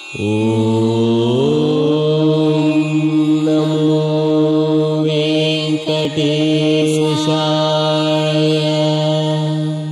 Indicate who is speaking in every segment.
Speaker 1: నమో వెంకటేశాయ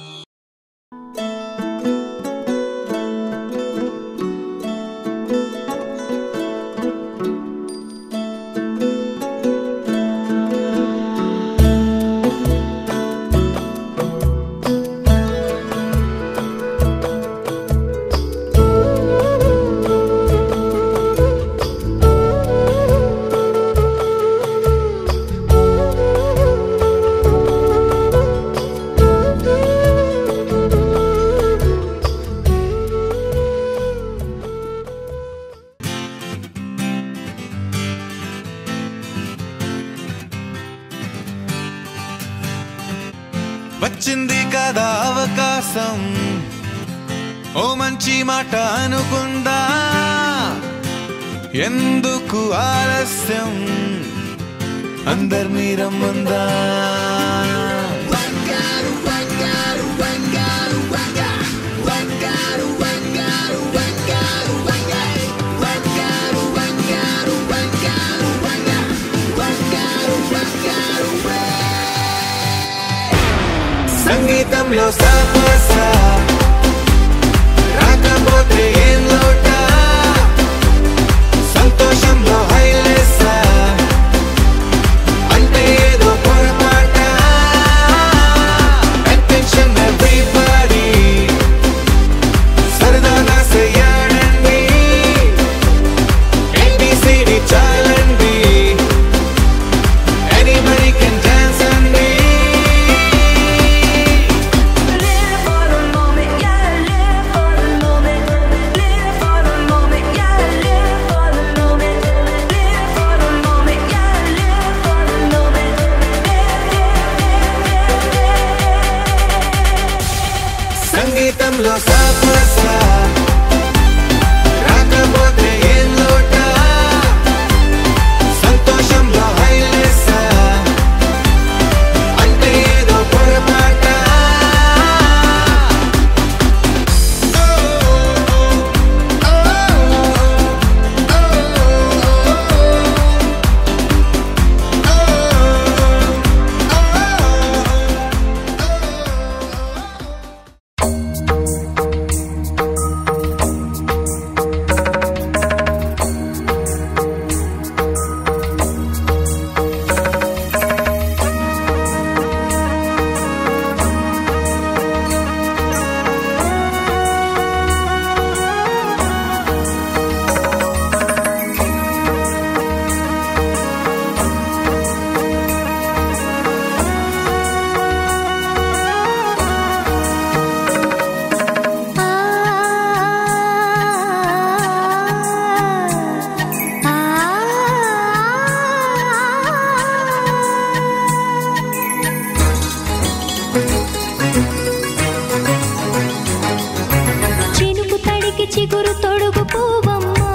Speaker 2: వచ్చింది కదా అవకాశం ఓ మంచి మాట అనుకుందా ఎందుకు ఆలస్యం అందరినీ రమ్మందా సంగీతంలో సమస్య రాకపోతే ఏం లోట సంతోషంలో హైలెస్స అంటే ఏదో పొరపాట అటెన్షన్ ఎవ్రీబడి సరదాగా చెయ్యాడండి ఏబిసిడి చాలండి ఎనీబడి కెన్ డాన్స్ అండి
Speaker 3: Live for the moment, yeah, live for the moment. Live for the moment, yeah, live for the moment. Live for the moment, yeah, live for the moment.
Speaker 2: సంగీతంలో సమస్య రాకపోతే ఏం లోట సంతోషంలో హైలెస్స అంటే ఏదో పొరపాట
Speaker 4: చినుకు తడికి చిగురు తొడుగు పూవమ్మా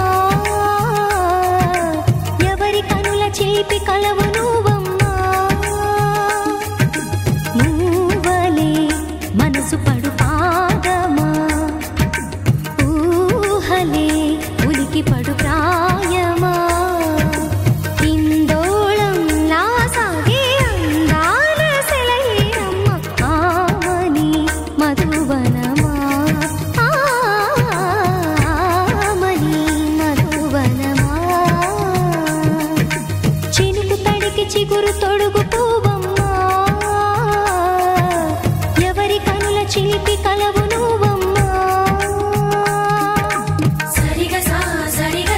Speaker 4: ఎవరి కనుల చేపి కలవు నువ్వమ్మా మూవలే మనసు పడు పాదమా ఊహలే ఉలికి పడు ప్రాయమా కిందోళం లా సాగే అందాల సెలయేరమ్మ ఆమని మధువనమా ఆమని మధువనమా చినుకు తడికి చిగురు తొడుగు పూవమ్మా ఎవరి కనుల చిలిపి కలవు నువ్వమ్మా
Speaker 3: సరిగ సా సరిగ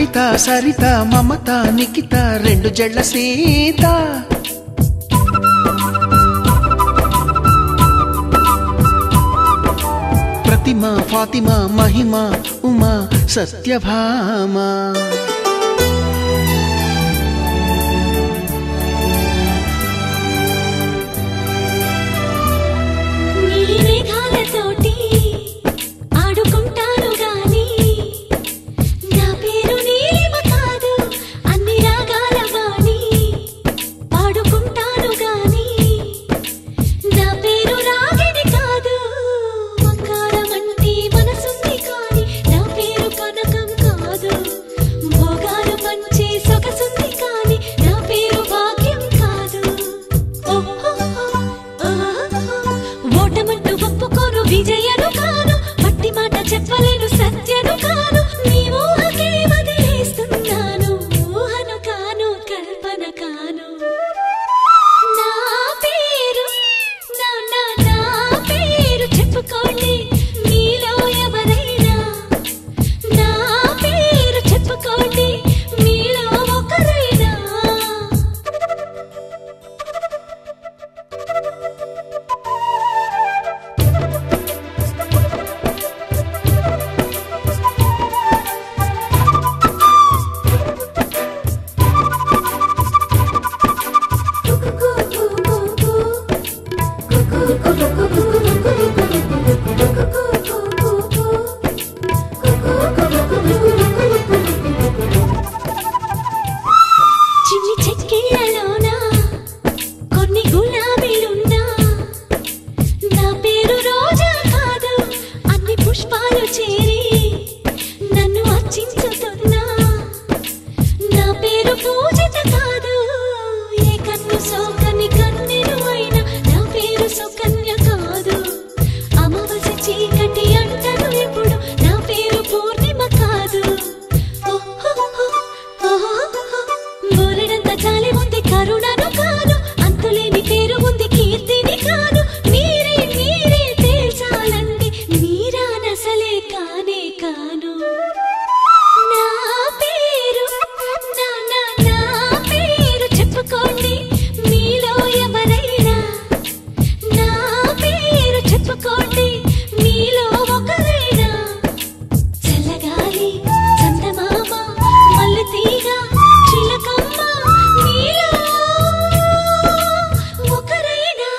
Speaker 5: కవిత సరిత మమత నిఖిత రెండు జళ్ళ సీత ప్రతిమ ఫాతిమా మహిమ ఉమా సత్యభామ
Speaker 6: నీలి మేఘాలతోటి ఆడుకుంటాను గాని నా పేరు నీలిమ కాదు అన్ని రాగాల వాణి పాడుకుంటాను గాని నా పేరు రాగిణి కాదు బంగారం అంటే మనసుంది కాని నా పేరు కనకం కాదు భోగాలు పంచే సొగసుంది కాని నా పేరు భాగ్యం కాదు ఓటమంటూ ఒప్పుకోను విజయను కాను మట్టి మాట చెప్పలేను సత్యను కాను నీ ఊహకే వదిలేస్తున్నాను ఊహను కాను కల్పన కాను నా పేరు నా నా నా పేరు చెప్పుకోండి మీలో ఎవరైనా నా పేరు చెప్పుకోండి మీలో ఒకరైనా చిన్ని చెక్కిళ్ళలోన కొన్ని గులాబీలున్నా నా పేరు రోజా కాదు అన్ని పుష్పాలు చేరి నన్ను అర్చించుతున్నా నా పేరు పూజిత కాదు ఏ కన్ను సోకని కన్నెలు అయినా నా పేరు సుకన్య కాదు అమావాస్య చీకటి అంటను ఎప్పుడు నా పేరు పూర్ణిమ కాదు బోలెడంత చాలి ఉంది కరుణను కాను అంతులేని పేరు ఉంది కీర్తిని కాను మీరే మీరే తేల్చాలండి మీరా నసలే కానే కాను నా పేరు నా నా నా పేరు చెప్పుకోండి మీలో ఎవరైనా నా పేరు చెప్పుకోండి మీలో ఒకరైనా చల్లగాలి చందమామ మల్లె తీగ చిలకమ్మ మీలో ఒకరైనా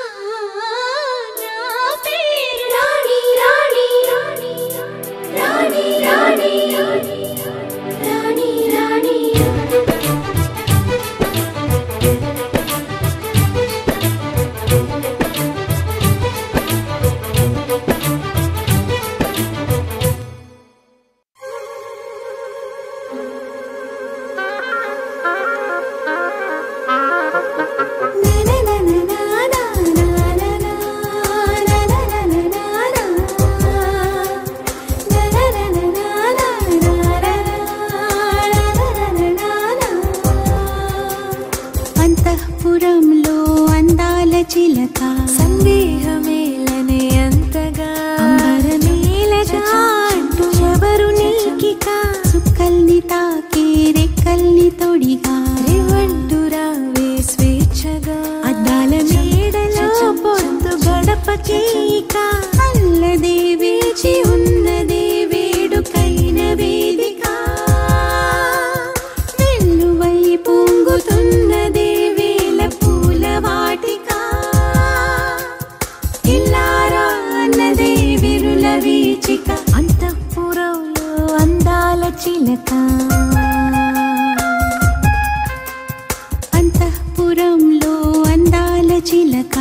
Speaker 6: నా పేరు రాణి రాణి రాణి రాణి రాణి రాణి
Speaker 7: అంతఃపురంలో అందాల చిలక
Speaker 6: సందేహమేలనే అంతగా
Speaker 7: అంబరమేలగా అంటూ ఎవరు నీకిక చుక్కల్ని తాకే రెక్కల్ని తొడిగా
Speaker 6: రేవంటురావే స్వేచ్ఛగా
Speaker 7: అద్దాల మేడలో పొద్దు గడపకేక అల్లదే వేచి ఉన్నదే వేడుకైన వేదిక వెల్లువై పొంగుతున్నదే వేల పూల వాటిక ఇల్లారా అన్నదే విరుల వీచిక అంతఃపురంలో అందాల చిలక అంతఃపురంలో అందాల చిలక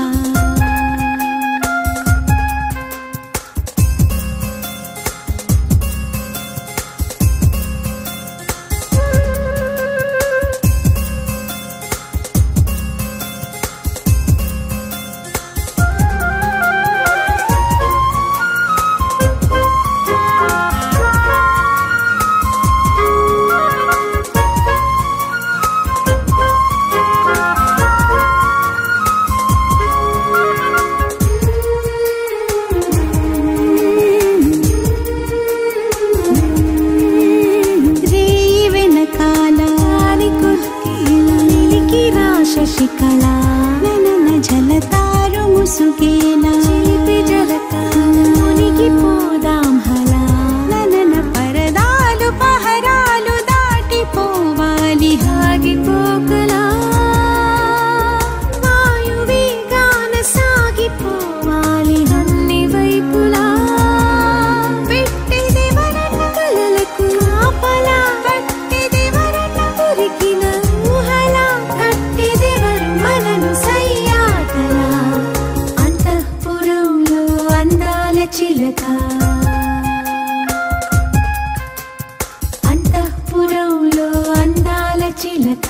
Speaker 6: ఆ
Speaker 7: చిలక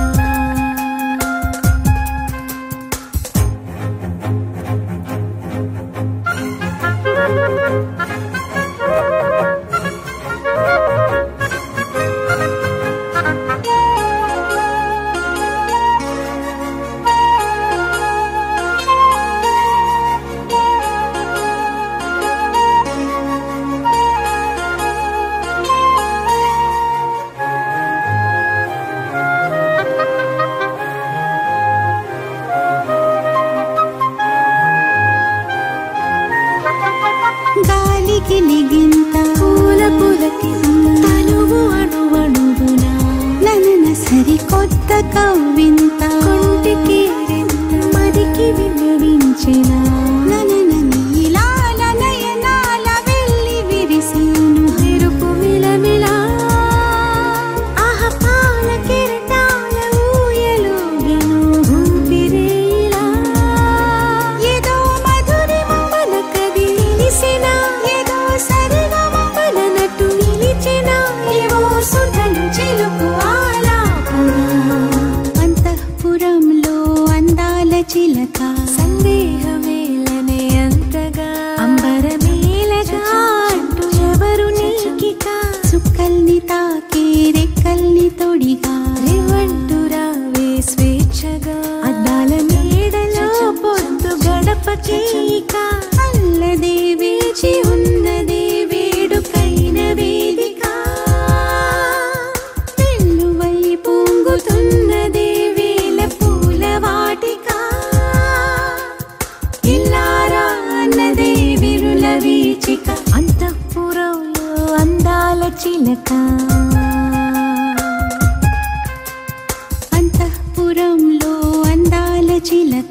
Speaker 7: గాలికి లిగింత పూల పులకి తనువు అణువణువున ననన సరికొత్త కవ్వింత కొంటికి మదికి విన్నవించిన ననన నీలాల నయనాల వెళ్ళి విరిసేను మెరుపు మిలమిలా ఆహ పాల కెరటాల ఊయలోగెను ఊపిరేలా ఏదో మధురిమంబల కది నిలిసిన ఏదో సరిగమంబలనట్టు నిలిచిన ఏవో సుధలు చిలుకు ఆలాపన అంతఃపురంలో అందాల చిలక సందేహమేలనే అంతగా అంబరమేలగా అంటూ ఎవరు నీకిక చుక్కల్ని తాకే రెక్కల్ని తొడిగా రేవంటు రావే స్వేచ్ఛగా అద్దాల నీడలో పొద్దు గడపకి ఇక అల్లదే వేచి ఉన్నదే వేడుకైన వేదిక వెల్లువై పొంగుతున్నదే వేల పూల వాటిక ఇల్లారా అన్నదే విరుల వీచిక అంతఃపురంలో అందాల చిలక అంతఃపురంలో అందాల చిలక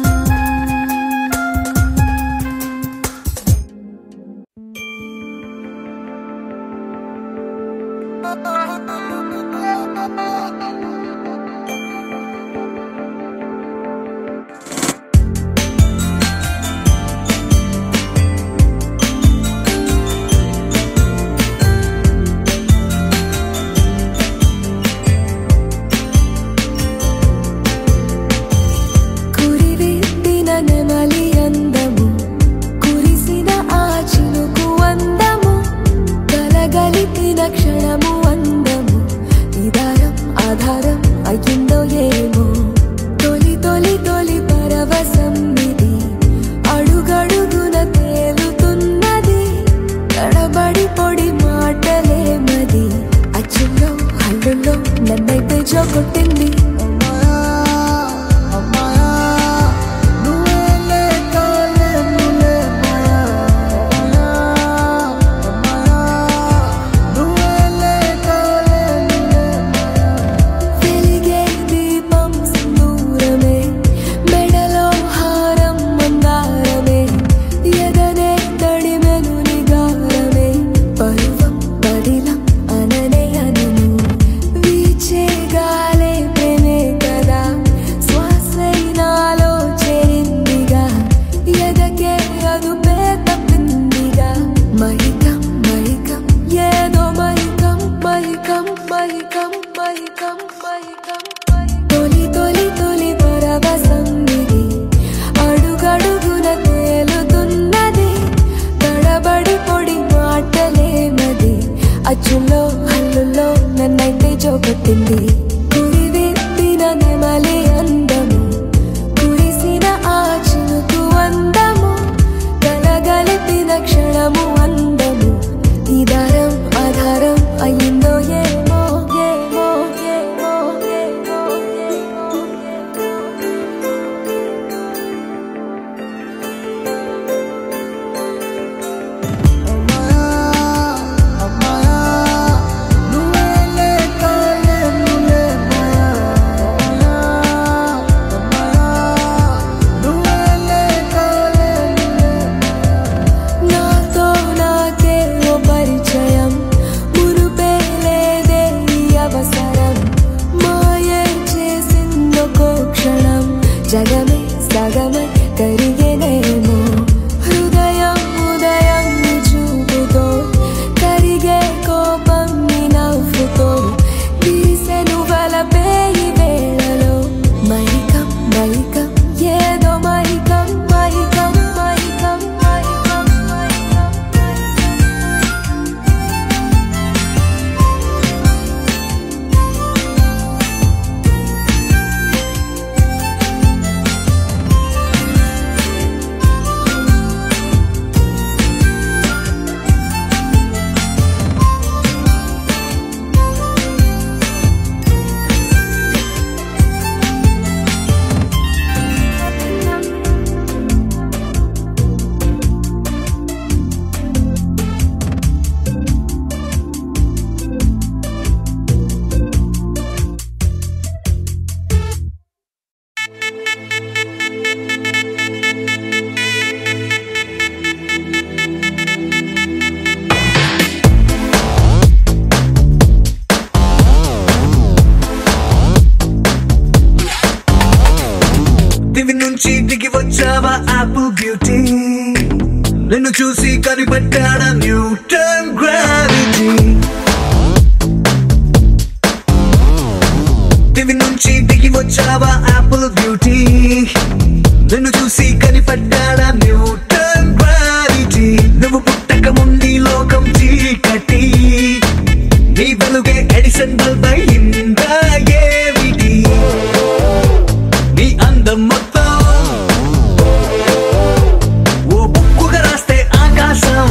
Speaker 6: కురివిప్పిన నెమలి అందము కురిసిన ఆ చినుకు అందము కలగలిపిన క్షణము అందము ఇదారం ఆధారం అయ్యిందో ఏమో తొలి తొలి తొలి పరవశం ఇది అడుగడుగున తేలుతున్నది తడబడి పొడి మాటలేమది అచ్చుల్లో హల్లుల్లో నన్నైతే జోకొట్టింది వెలిగే దీపం సింధూరమే మెడలో హారం మందారమే ఎదనే తడిమెను నిగారమే పరువం బడిలం అననే అనను వీచే గాలే ప్రేమే కదా శ్వాసై నాలో చేరిందిగా ఎదకే అదుపే తప్పిందిగా మైకం మైకం ఏదో మైకం మైకం మైకం మైకం మైకం తొలి తొలి తొలి పరవశం ఇది అడుగడుగున తేలుతున్నది తడబడి పొడి మాటలేమది అచ్చుల్లో హల్లుల్లో నన్నైతే జోకొట్టింది కురివిప్పిన నెమలి అందము కురిసిన ఆ చినుకు అందము కలగలిపిన క్షణము అందము ఈ దారం ఆధారం అయ్యిందో ఏమో ఏమో ఏమో ఏమో ఏమో
Speaker 2: నువ్వే లేక
Speaker 8: నుంచి దిగి వచ్చావా యాపిల్ బ్యూటీ నిన్ను చూసి కనిపెట్టాడా న్యూటన్ గ్రావిటీ దివి నుంచి దిగి వచ్చావా యాపిల్ బ్యూటీ నిన్ను చూసి కనిపెట్టాడా న్యూటన్ గ్రావిటీ నువ్వు పుట్టక ముందు ఈ లోకం చీకటి నీ వెలుగే ఎడిసన్ బల్బ్ అయిందా ఏమిటి నీ అందం మొత్తం ఓ బుక్కుగా రాస్తే ఆకాశం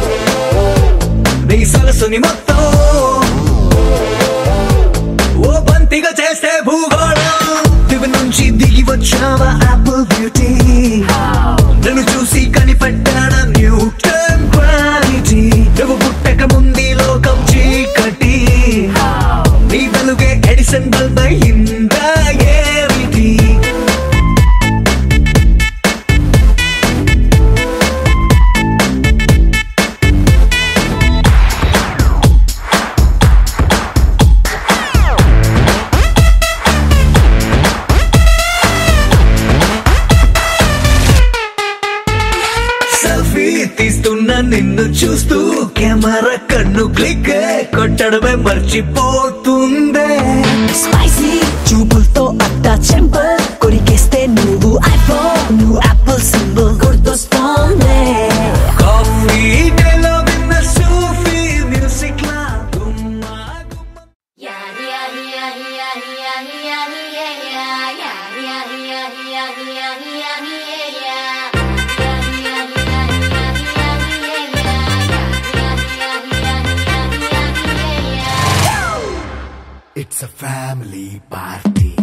Speaker 8: నీ సరస్సుని మొత్తం ఓ బంతిగా చేస్తే భూగోళం దివి నుంచి దిగి వచ్చావా యాపిల్ బ్యూటీ నన్ను చూసి కనిపెట్టాడా న్యూటన్ క్వాలిటీ నువ్వు పుట్టక ముందు ఈ లోకం చీకటి నీ వెలుగే ఎడిసన్ బల్బ్ అయిందా ఏమిటి సెల్ఫీ తీస్తున్న నిన్ను చూస్తూ కెమెరా కన్ను క్లిక్ కొట్టడమే మర్చిపోతుందే
Speaker 9: స్పైసీ చూపులతో అట్టా చెంపల్ కొరికేస్తే నువ్వు ఐఫోన్ నువ్వు యాపిల్ సింబల్ గుర్తొస్తోంది
Speaker 8: కాఫీ డేలో విన్న సూఫీ మ్యూజిక్ లా గుమ్మా గుమ్మా
Speaker 2: It's a family party.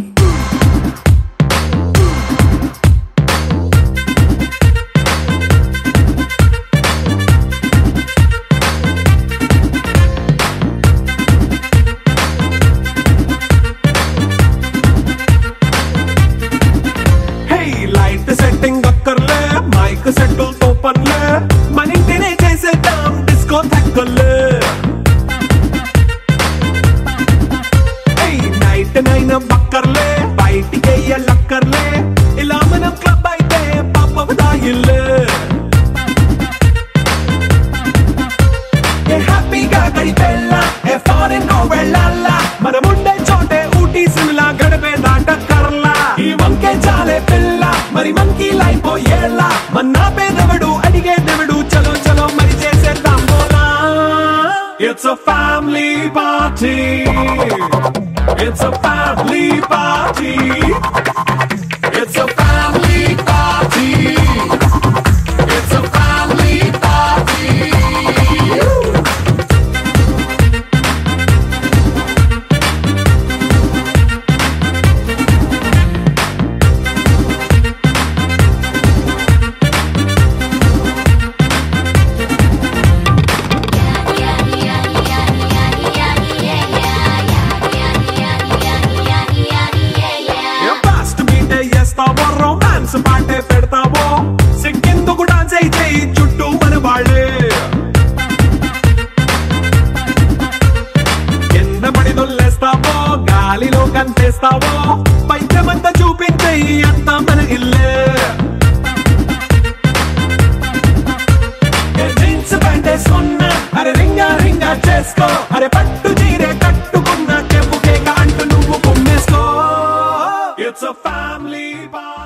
Speaker 10: Hey light setting అక్కర్లే మైక్ సెట్టిల్ తో పనిలే మన ఇంటినే చేసేద్దాం డిస్కో థక్కర్లే హే నైట్ నైన్ బక్కర్లే బయటికి లక్కర్లే ఇలా మనం క్లబ్ అయితే పాప దాయిల్లే ఏ హ్యాపీగా గడిపెళ్ళా ఏ ఫారెన్ నో వెళ్ళాలా మనముండే చోటే ఊటీ సిమ్లా గడిపే దాటక్కర్లా ఈ వంకే చాలే పిల్ల మరి మంకీ లైఫ్ ఏళ్ళ మన్నా పేదవడు అడిగే దేవుడు చలో చలో మరి చేసేద్దాం బోలా it's a family party it's a family party it's a family party it's a family party fast beat చేస్తావో రొమాన్స్ పాటే పెడతావో సిక్కిందుకు డాన్స్ అయి చేయి చుట్టూ మన వాళ్ళే కింద పడి దొల్లేస్తావో గాలిలో కంటేస్తావో పైకమంతా చూపించేయి అంతా మన ఇల్లే ఏ జీన్స్ ప్యాంట్ వేసుకున్నా అరే రింగా రింగా చేసుకో అరే పట్టు చీరే కట్టుకున్నా చెప్పుకేక అంటూ నువ్వు కుమ్మేసుకో ఇట్స్ అ ఫ్యామిలీ పార్టీ